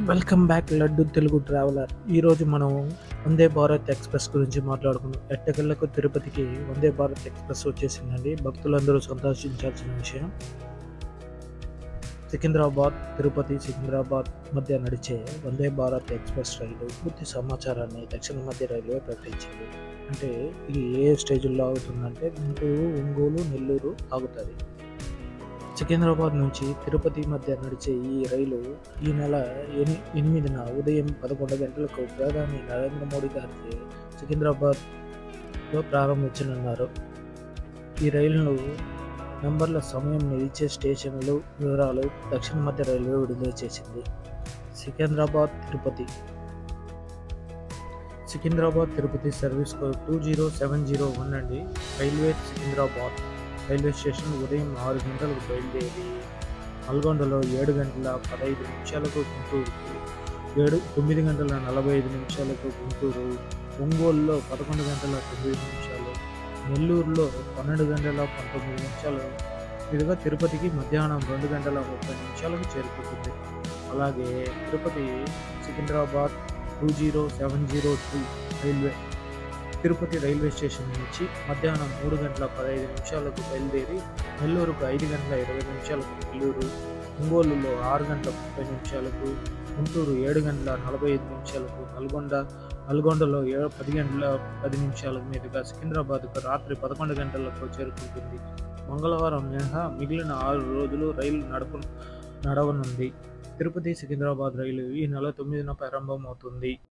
welcome back Laddu Telugu traveller ఈరోజు మనం వందే Bharat express గురించి మాట్లాడుకుందాం ఎట్టకెళ్లకు తిరుపతికి వందే భారత్ ఎక్స్ప్రెస్ వచ్చేసిందండి భక్తులందరూ సంతోషించాల్సిన విషయం సికింద్రాబాద్ తిరుపతి సికింద్రాబాద్ మధ్య నడిచే వందే భారత్ ఎక్స్ప్రెస్ రైలు పూర్తి సమాచారాన్ని దక్షిణ మధ్య రైల్వే ప్రకటించింది అంటే ఇది ఏ స్టేజ్లో ఆగుతుందంటే గుంటూరు ఒంగోలు నెల్లూరు ఆగుతుంది సికింద్రాబాద్ నుంచి తిరుపతి మధ్య నడిచే ఈ రైలు ఈ నెల ఎని ఎనిమిదిన ఉదయం పదకొండు గంటలకు ప్రధాని నరేంద్ర మోడీ గారికి సికింద్రాబాద్లో ప్రారంభించనున్నారు ఈ రైలును నంబర్ల సమయం నిలిచే స్టేషన్లు వివరాలు దక్షిణ మధ్య రైల్వే విడుదల చేసింది Secunderabad Tirupati Secunderabad Tirupati service code two zero seven zero one అండి రైల్వే సికింద్రాబాద్ రైల్వే స్టేషన్ ఉదయం ఆరు గంటలకు బయలుదేరి నల్గొండలో ఏడు గంటల పదహైదు నిమిషాలకు గుంటూరుకు ఏడు తొమ్మిది గంటల నలభై ఐదు నిమిషాలకు గుంటూరు ఒంగోలులో పదకొండు గంటల తొమ్మిది నిమిషాలు నెల్లూరులో పన్నెండు గంటల పంతొమ్మిది నిమిషాలు మీదుగా తిరుపతికి మధ్యాహ్నం రెండు గంటల ముప్పై నిమిషాలకు చేరుకుంటుంది అలాగే Tirupati Secunderabad two zero seven zero two railway Tirupati railway station నుంచి మధ్యాహ్నం మూడు గంటల పదహైదు నిమిషాలకు బయలుదేరి నెల్లూరుకు ఐదు గంటల ఇరవై నిమిషాలకు నెల్లూరు ఒంగోలులో ఆరు గంటల ముప్పై నిమిషాలకు గుంటూరు ఏడు గంటల నలభై ఐదు నిమిషాలకు నల్గొండ నల్గొండలో ఏడు పది గంటల పది నిమిషాల మీదుగా సికింద్రాబాద్కు రాత్రి పదకొండు గంటలకు చేరుకుంటుంది మంగళవారం మినహా మిగిలిన ఆరు రోజులు రైలు నడప నడవనుంది తిరుపతి సికింద్రాబాద్ రైలు ఈ నెల తొమ్మిదిన ప్రారంభమవుతుంది